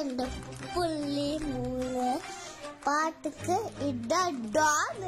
ரெண்டு புள்ளி மூணு பாட்டுக்கு இதான் டான்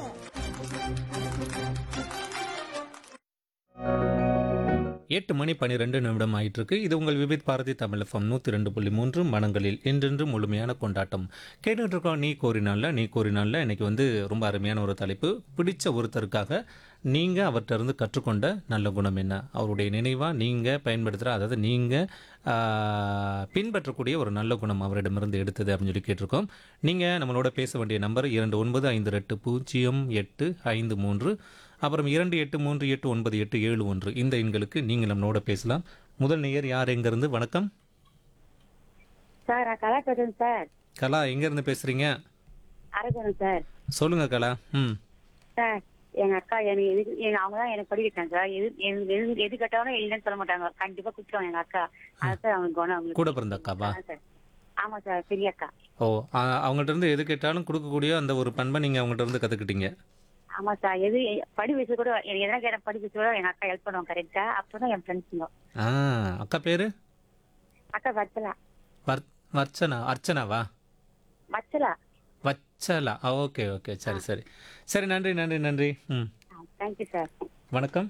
எட்டு மணி பன்னிரெண்டு நிமிடம் ஆயிட்டு இருக்கு இது உங்கள் விபித் பாரதி தமிழ் எஃப்எம் நூற்றி ரெண்டு புள்ளி மூன்று மனங்களில் என்றென்று முழுமையான கொண்டாட்டம் கேட்டுட்டு இருக்கோம் நீ கோரினால நீ கோரினால இன்னைக்கு வந்து ரொம்ப அருமையான ஒரு தலைப்பு பிடிச்ச ஒருத்தருக்காக நீங்கள் அவர்கிட்ட இருந்து கற்றுக்கொண்ட நல்ல குணம் என்ன அவருடைய நினைவாக நீங்கள் பயன்படுத்துகிற அதாவது நீங்கள் பின்பற்றக்கூடிய ஒரு நல்ல குணம் அவரிடமிருந்து எடுத்தது அப்படின்னு சொல்லி கேட்டிருக்கோம் நீங்கள் நம்மளோட பேச வேண்டிய நம்பர் இரண்டு ஒன்பது ஐந்து ரெட்டு பூஜ்ஜியம் எட்டு ஐந்து மூன்று அப்புறம் இரண்டு எட்டு மூன்று எட்டு ஒன்பது எட்டு ஏழு ஒன்று இந்த எண்களுக்கு நீங்கள் நம்மளோட பேசலாம் முதல் நேயர் யார் எங்கேருந்து வணக்கம் சார் நான் கலா பேசுறேன் சார் கலா எங்கேருந்து பேசுகிறீங்க அரசன் சார் சொல்லுங்கள் கலா ம் சார் எங்க அக்கா எனக்கு எது எங்க அவங்க தான் எனக்கு படிக்கிட்டாங்க சார் எது எது எது- எது கேட்டாலும் இல்லைன்னு சொல்ல மாட்டாங்க கண்டிப்பா குத்துவாங்க எங்க அக்கா அது சார் அவங்க குணம் அவங்களுக்கு கூட பிறந்த அக்காவா ஆ, சார் ஆமா சார் பெரிய அக்கா ஓ ஆ- அவங்கள்ட்ட இருந்து எது கேட்டாலும் கொடுக்கக்கூடிய அந்த ஒரு பண்பை நீங்கள் அவங்கள்ட்ட இருந்து கற்றுக்கிட்டீங்க ஆமா சார் எது படி வயசு கூட எனக்கு எதனா கேட்ட படி வயசு கூட எங்க அக்கா ஹெல்ப் பண்ணுவாங்க கரெக்டா அப்பதான் என் ஃப்ரெண்ட்ஸுங்க ஆ அக்கா பேர் அக்கா வச்சலா வர் வர்ச்சனா அர்ச்சனாவா வச்சலா வச்சலா ஓகே ஓகே சரி சரி சரி நன்றி நன்றி நன்றி ம் தேங்க்யூ சார் வணக்கம்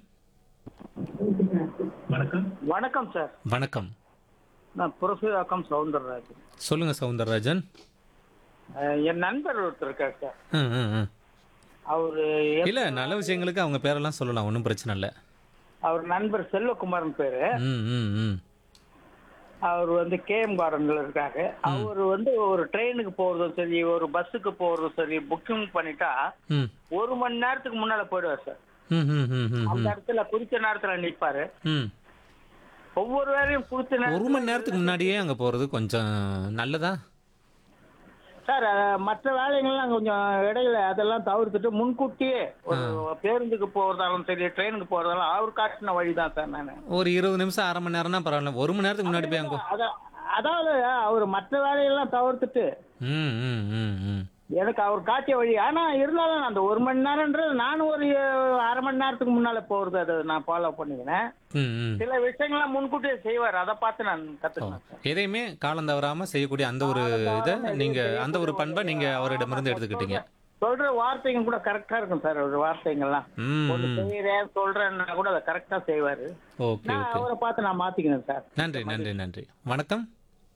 வணக்கம் வணக்கம் சார் வணக்கம் நான் புரசுவாக்கம் சவுந்தரராஜன் சொல்லுங்கள் சவுந்தரராஜன் அஹ் என் நண்பர் ஒருத்தர் இருக்கார் சார் ம் ம் ம் அவரு இல்லை நல்ல விஷயங்களுக்கு அவங்க பேரெல்லாம் சொல்லலாம் ஒன்றும் பிரச்சனை இல்லை அவர் நண்பர் செல்வகுமார்னு பேரு ம் ம் ம் அவர் வந்து கேஎம் கார்டன்ல இருக்காரு அவர் வந்து ஒரு ட்ரெயினுக்கு போறதும் சரி ஒரு பஸ்ஸுக்கு போறதும் சரி புக்கிங் பண்ணிட்டா ம் ஒரு மணி நேரத்துக்கு முன்னால போயிடுவார் சார் ம் ம் ம் ம் அந்த இடத்துல குறித்த நேரத்துல நிப்பாரு ம் ஒவ்வொரு வேலையும் குறித்த நேரம் ஒரு மணி நேரத்துக்கு முன்னாடியே அங்கே போகிறது கொஞ்சம் நல்லதா சார் அஹ், மற்ற வேலைகள்லாம் கொஞ்சம் இடையில அதெல்லாம் தவிர்த்துட்டு முன்கூட்டியே ஒரு பேருந்துக்கு போறதாலும் சரி ட்ரெயினுக்கு போறதாலும் அவர் காட்டின வழி தான் சார் நான் ஒரு இருபது நிமிஷம் அரை மணி நேரம்னா பரவாயில்ல ஒரு மணி நேரத்துக்கு முன்னாடி போய் அங்கே அத- அதாவது அவர் மற்ற வேலையெல்லாம் தவிர்த்துட்டு ம் ம் ம் ம் எனக்கு அவர் காட்டிய வழி ஆனா இருந்தாலும் அந்த ஒரு மணி நேரம்ன்றது நானும் ஒரு அஹ், அரை மணி நேரத்துக்கு முன்னால போறது அதை நான் ஃபாலோ பண்ணிக்கினேன் ம் ம் சில விஷயங்கள்லாம் முன்கூட்டியே செய்வார் அதை பார்த்து நான் ஓ, கத்துக்கினேன் சார். எதையுமே காலம் தவறாமல் செய்யக்கூடிய அந்த ஒரு இதை நீங்கள் அந்த ஒரு பண்பை நீங்கள் அவரிடமிருந்து எடுத்துக்கிட்டீங்க சொல்ற வார்த்தைங்க கூட கரெக்டா இருக்கும் சார் அவர் வார்த்தைங்கள்லாம் ம் ஒண்ணு ம் செய்யறேன் சொல்றேன்னா கூட அதை கரெக்டா செய்வாரு ஓகே நான் ஓகே அவரை பார்த்து நான் மாத்திக்கினேன் சார் நன்றி நன்றி நன்றி வணக்கம்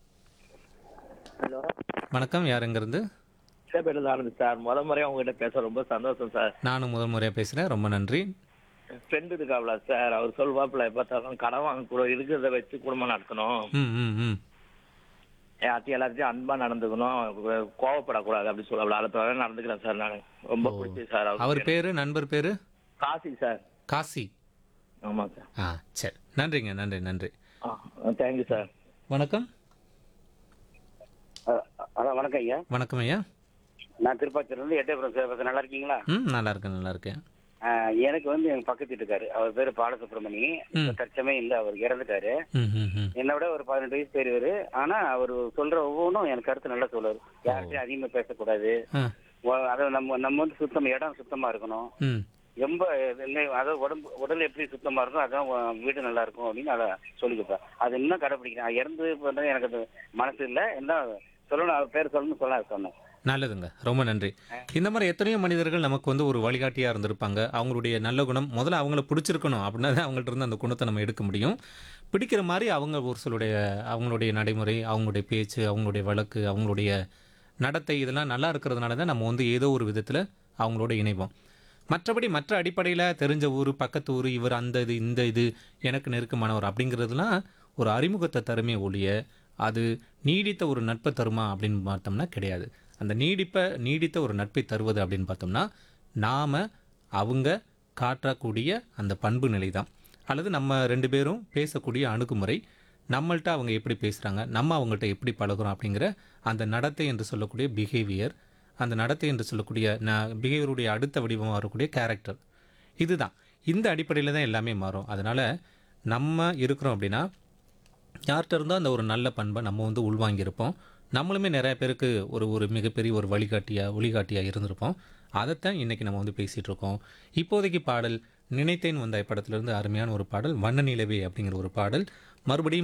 ஹலோ வணக்கம் யார் எங்கேருந்து சேப்பேட்டில் ஆனந்த் சார் முத முறையாக உங்ககிட்ட பேச ரொம்ப சந்தோஷம் சார் நானும் முதல் முறையாக பேசுகிறேன் ரொம்ப நன்றி ஃப்ரெண்டு இருக்காப்ல சார் அவர் சொல்வாப்புல பார்த்தாலும் கடன் வாங்க கூட இருக்கிறத வச்சு குடும்பம் நடத்தணும் ம் ம் ம் யார்த்தையும் எல்லாத்தையும் அன்பா நடந்துக்கணும் கோவப்படக்கூடாது அப்படி சொல்லுவாப்ல அதை தவிர நடந்துக்கிறேன் சார் நான் ரொம்ப பிடிச்சி சார் அவர் பேர் நண்பர் பேர் காசி சார் காசி ஆமாம் சார் ஆ சரி நன்றிங்க நன்றி நன்றி ஆ தேங்க்யூ சார் வணக்கம் ஹலோ வணக்கம் ஐயா வணக்கம் ஐயா நான் திருப்பாச்சூர்லேருந்து எட்டயபுரம் சேவகர் நல்லா இருக்கீங்களா ம் நல்லா இருக்கேன் நல்லா இருக்கேன் ஆஹ் எனக்கு வந்து எங்க பக்கத்து வீட்டுக்காரு அவர் பேரு பாலசுப்ரமணி இப்ப தற்சமே இல்ல அவர் இறந்துட்டாரு ம் ம் ம் என்னை விட ஒரு பதினெட்டு வயசு பெரியவர் ஆனா அவர் சொல்ற ஒவ்வொன்றும் எனக்கு கருத்து நல்லா சொல்லுவாரு யார்கிட்டயும் அதிகமா பேசக்கூடாது ஆ ஒ- அதாவது நம்ம நம்ம வந்து சுத்தம் இடம் சுத்தமா இருக்கணும் ம் ரொம்ப என்ன- அதாவது உடம்பு உடல் எப்படி சுத்தமா இருக்கும் அதான் உ- வீடு நல்லா இருக்கும் அப்படின்னு அதை சொல்லிக்கப்பேன் அது இன்னும் கடைப்பிடிக்கிறேன் அது இறந்து பண்றது எனக்கு அது மனசு இல்லை என்ன சொல்லணும் அவர் பேர் சொல்லணும்னு சொல்ல சொன்னேன் நல்லதுங்க ரொம்ப நன்றி இந்த மாதிரி எத்தனையோ மனிதர்கள் நமக்கு வந்து ஒரு வழிகாட்டியாக இருந்திருப்பாங்க அவங்களுடைய நல்ல குணம் முதல்ல அவங்கள பிடிச்சிருக்கணும் அப்படின்னா தான் அவங்கள்ட்ட இருந்து அந்த குணத்தை நம்ம எடுக்க முடியும் பிடிக்கிற மாதிரி அவங்க ஒரு சிலருடைய அவங்களுடைய நடைமுறை அவங்களுடைய பேச்சு அவங்களுடைய வழக்கு அவங்களுடைய நடத்தை இதெல்லாம் நல்லா இருக்கிறதுனால தான் நம்ம வந்து ஏதோ ஒரு விதத்தில் அவங்களோட இணைவோம் மற்றபடி மற்ற அடிப்படையில் தெரிஞ்ச ஊர் பக்கத்து ஊர் இவர் அந்த இது இந்த இது எனக்கு நெருக்கமானவர் அப்படிங்கிறதுலாம் ஒரு அறிமுகத்தை தருமே ஒழிய அது நீடித்த ஒரு நட்பை தருமா அப்படின்னு பார்த்தோம்னா கிடையாது அந்த நீடிப்பை நீடித்த ஒரு நட்பை தருவது அப்படின்னு பார்த்தோம்னா நாம் அவங்க காட்டக்கூடிய அந்த பண்பு நிலை தான் அல்லது நம்ம ரெண்டு பேரும் பேசக்கூடிய அணுகுமுறை நம்மள்ட்ட அவங்க எப்படி பேசுகிறாங்க நம்ம அவங்கள்ட்ட எப்படி பழகுறோம் அப்படிங்கிற அந்த நடத்தை என்று சொல்லக்கூடிய பிஹேவியர் அந்த நடத்தை என்று சொல்லக்கூடிய ந பிஹேவியருடைய அடுத்த வடிவமாக வரக்கூடிய கேரக்டர் இதுதான் இந்த அடிப்படையில் தான் எல்லாமே மாறும் அதனால் நம்ம இருக்கிறோம் அப்படின்னா யார்கிட்ட இருந்தோ அந்த ஒரு நல்ல பண்பை நம்ம வந்து உள்வாங்கியிருப்போம் நம்மளுமே நிறைய பேருக்கு ஒரு ஒரு மிகப்பெரிய ஒரு வழிகாட்டியாக ஒளிகாட்டியாக இருந்திருப்போம் அதைத்தான் இன்றைக்கி நம்ம வந்து பேசிகிட்டு இருக்கோம் இப்போதைக்கு பாடல் நினைத்தேன் வந்தாய் படத்திலிருந்து அருமையான ஒரு பாடல் வண்ண நிலவே அப்படிங்கிற ஒரு பாடல் மறுபடியும்